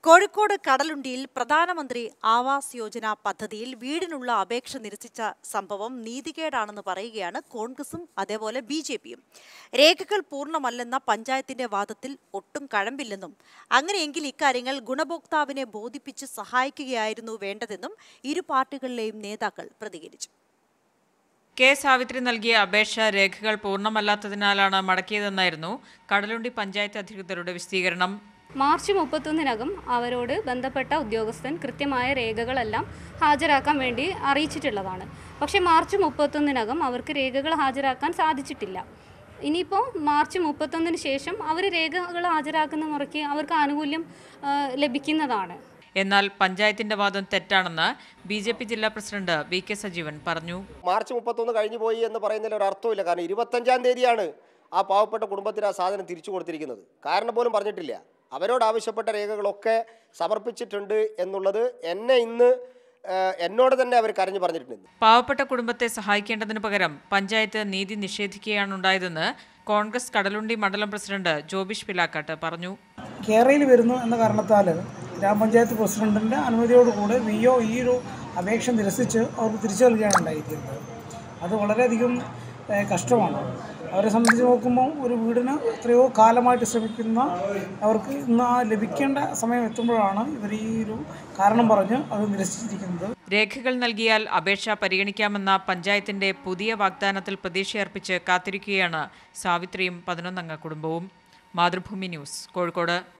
കോഴിക്കോട് കടലുണ്ടിയിൽ പ്രധാനമന്ത്രി ആവാസ് യോജന പദ്ധതിയിൽ വീടിനുള്ള അപേക്ഷ നിരസിച്ച സംഭവം നീതികേടാണെന്ന് പറയുകയാണ് കോൺഗ്രസും അതേപോലെ ബി ജെ പിയും രേഖകൾ പൂർണ്ണമല്ലെന്ന പഞ്ചായത്തിന്റെ വാദത്തിൽ ഒട്ടും കഴമ്പില്ലെന്നും അങ്ങനെയെങ്കിൽ ഇക്കാര്യങ്ങൾ ഗുണഭോക്താവിനെ ബോധിപ്പിച്ച് സഹായിക്കുകയായിരുന്നു വേണ്ടതെന്നും ഇരു പാർട്ടികളിലെയും നേതാക്കൾ പ്രതികരിച്ചു കെ സാവിത്രി നൽകിയ അപേക്ഷ രേഖകൾ പൂർണ്ണമല്ലാത്തതിനാലാണ് മടക്കിയതെന്നായിരുന്നു കടലുണ്ടി പഞ്ചായത്ത് അധികൃതരുടെ വിശദീകരണം മാർച്ച് മുപ്പത്തൊന്നിനകം അവരോട് ബന്ധപ്പെട്ട ഉദ്യോഗസ്ഥൻ കൃത്യമായ രേഖകളെല്ലാം ഹാജരാക്കാൻ വേണ്ടി അറിയിച്ചിട്ടുള്ളതാണ് പക്ഷേ മാർച്ച് മുപ്പത്തൊന്നിനകം അവർക്ക് രേഖകൾ ഹാജരാക്കാൻ സാധിച്ചിട്ടില്ല ഇനിയിപ്പോൾ മാർച്ച് മുപ്പത്തൊന്നിന് ശേഷം അവർ രേഖകൾ ഹാജരാക്കുന്ന മുറയ്ക്ക് അവർക്ക് ആനുകൂല്യം ആ, ലഭിക്കുന്നതാണ് എന്നാൽ പഞ്ചായത്തിന്റെ വാദം തെറ്റാണെന്ന് ബി ജെ പി ജില്ലാ പ്രസിഡന്റ് വി കെ സജീവൻ പറഞ്ഞു മാർച്ച് മുപ്പത്തൊന്ന് കഴിഞ്ഞു പോയി എന്ന് പറയുന്നതിൽ ഒരു അർത്ഥമില്ല കാരണം ഇരുപത്തഞ്ചാം തീയതിയാണ് ആ പാവപ്പെട്ട കുടുംബത്തിന് ആ സാധനം തിരിച്ചു കൊടുത്തിരിക്കുന്നത് കാരണം പോലും പറഞ്ഞിട്ടില്ല അവരോട് ആവശ്യപ്പെട്ട രേഖകളൊക്കെ സമർപ്പിച്ചിട്ടുണ്ട് എന്നുള്ളത് എന്നെ ഇന്ന് ആ, എന്നോട് തന്നെ അവർ കരഞ്ഞു പറഞ്ഞിട്ടുണ്ട് പാവപ്പെട്ട കുടുംബത്തെ സഹായിക്കേണ്ടതിനു പകരം പഞ്ചായത്ത് നീതി നിഷേധിക്കുകയാണ് ഉണ്ടായതെന്ന് കോൺഗ്രസ് കടലുണ്ടി മണ്ഡലം പ്രസിഡന്റ് ജോബിഷ് പിലാക്കാട്ട് പറഞ്ഞു കേരളയിൽ വരുന്നു എന്ന കാരണത്താൽ ഗ്രാമപഞ്ചായത്ത് പ്രസിഡന്റിൻ്റെ അനുമതിയോടുകൂടി വി ഒ ഈ ഒരു അപേക്ഷ നിരസിച്ച് അവർക്ക് തിരിച്ചു നൽകുകയാണ് ഉണ്ടായിരിക്കുന്നത് അത് വളരെയധികം ഏഹ്, കഷ്ടമാണ് അവരെ സംബന്ധിച്ച് നോക്കുമ്പോൾ ഒരു വീടിന് എത്രയോ കാലമായിട്ട് ശ്രമിക്കുന്ന അവർക്ക് ഇന്ന് ആ ലഭിക്കേണ്ട സമയം എത്തുമ്പോഴാണ് ഇവർ ഈ ഒരു കാരണം പറഞ്ഞ് അത് നിരസിച്ചിരിക്കുന്നത് രേഖകൾ നൽകിയാൽ അപേക്ഷ പരിഗണിക്കാമെന്ന പഞ്ചായത്തിന്റെ പുതിയ വാഗ്ദാനത്തിൽ പ്രതീക്ഷയർപ്പിച്ച് കാത്തിരിക്കുകയാണ് സാവിത്രിയും പതിനൊന്നംഗ കുടുംബവും മാതൃഭൂമി ന്യൂസ് കോഴിക്കോട്